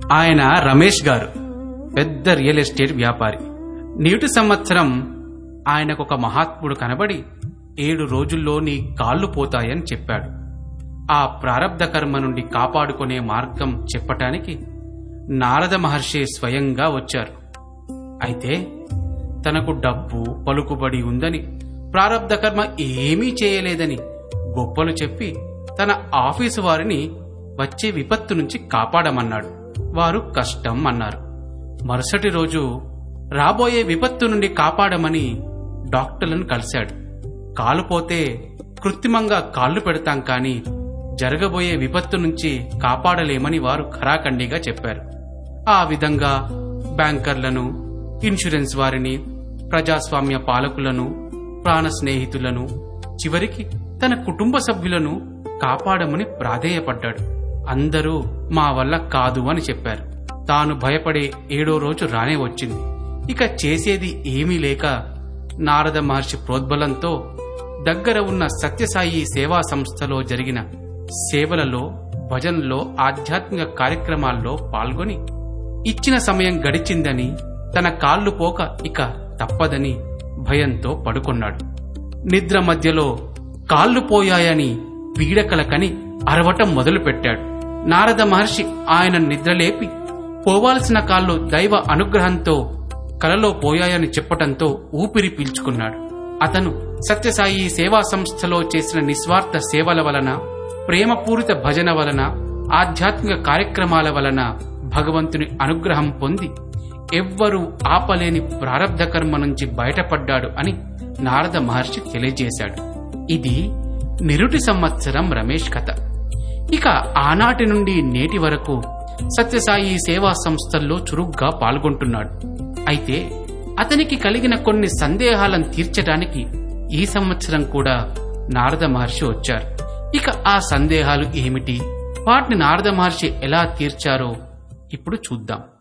ఆయన రమేష్ గారు పెద్ద రియల్ ఎస్టేట్ వ్యాపారి నీటి సంవత్సరం ఆయనకొక మహాత్ముడు కనబడి ఏడు రోజుల్లో నీ కాళ్ళు పోతాయని చెప్పాడు ఆ ప్రారబ్ధ కర్మ నుండి కాపాడుకునే మార్గం చెప్పటానికి నారద మహర్షి స్వయంగా వచ్చారు అయితే తనకు డబ్బు పలుకుబడి ఉందని ప్రారబ్ధ కర్మ ఏమీ చేయలేదని గొప్పలు చెప్పి తన ఆఫీసు వారిని వచ్చే విపత్తు నుంచి కాపాడమన్నాడు వారు కష్టం అన్నారు మరుసటి రోజు రాబోయే విపత్తు నుండి కాపాడమని డాక్టర్లను కలిశాడు కాలు పోతే కృత్రిమంగా కాళ్ళు పెడతాం కానీ జరగబోయే విపత్తు నుంచి కాపాడలేమని వారు ఖరాఖండిగా చెప్పారు ఆ విధంగా బ్యాంకర్లను ఇన్సూరెన్స్ వారిని ప్రజాస్వామ్య పాలకులను ప్రాణ స్నేహితులను చివరికి తన కుటుంబ సభ్యులను కాపాడమని ప్రాధేయపడ్డాడు అందరూ మా వల్ల కాదు అని చెప్పారు తాను భయపడే ఏడో రోజు రానే వచ్చింది ఇక చేసేది ఏమీ లేక నారద మహర్షి ప్రోద్బలంతో దగ్గర ఉన్న సత్యసాయి సేవా సంస్థలో జరిగిన సేవలలో భజనలో ఆధ్యాత్మిక కార్యక్రమాల్లో పాల్గొని ఇచ్చిన సమయం గడిచిందని తన కాళ్ళు పోక ఇక తప్పదని భయంతో పడుకున్నాడు నిద్ర మధ్యలో కాళ్ళు పోయాయని పీడకలకని అరవటం మొదలుపెట్టాడు నారద మహర్షి ఆయన నిద్రలేపి పోవాల్సిన కాళ్ళు దైవ అనుగ్రహంతో కలలో పోయాయని చెప్పటంతో ఊపిరి పీల్చుకున్నాడు అతను సత్యసాయి సేవా సంస్థలో చేసిన నిస్వార్థ సేవల వలన ప్రేమపూరిత భజన వలన ఆధ్యాత్మిక కార్యక్రమాల వలన భగవంతుని అనుగ్రహం పొంది ఎవ్వరూ ఆపలేని ప్రారబ్ధ కర్మ నుంచి బయటపడ్డాడు అని నారద మహర్షి తెలియజేశాడు ఇది నిరుటి సంవత్సరం రమేష్ కథ ఇక ఆనాటి నుండి నేటి వరకు సత్యసాయి సేవా సంస్థల్లో చురుగ్గా పాల్గొంటున్నాడు అయితే అతనికి కలిగిన కొన్ని సందేహాలను తీర్చడానికి ఈ సంవత్సరం కూడా నారద మహర్షి వచ్చారు ఇక ఆ సందేహాలు ఏమిటి వాటిని నారద మహర్షి ఎలా తీర్చారో ఇప్పుడు చూద్దాం